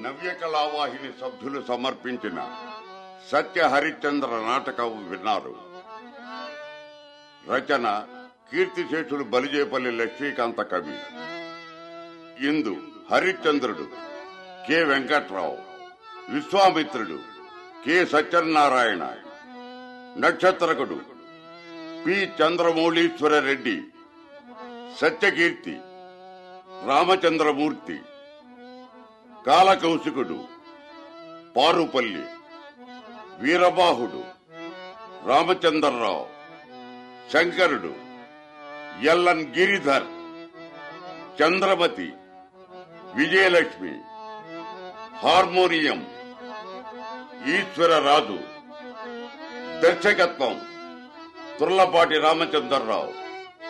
నవ్య కళావాహిని సభ్యులు సమర్పించిన సత్య హరిశ్చంద్ర నాటకం విన్నారు రచన కీర్తిశేషుడు బలిజేపల్లి లక్ష్మీకాంత కవి ఇందు హరిశ్చంద్రుడు కె వెంకట్రావు విశ్వామిత్రుడు కె సత్యనారాయణ నక్షత్రకుడు పి చంద్రమౌళీశ్వర రెడ్డి సత్యకీర్తి రామచంద్రమూర్తి కాలకౌశికుడు పారుపల్లి వీరబాహుడు రామచంద్రరావు శంకరుడు ఎల్లన్ గిరిధర్ చంద్రమతి విజయలక్ష్మి హార్మోనియం ఈశ్వరరాజు దర్శకత్వం తుర్లపాటి రామచంద్రరావు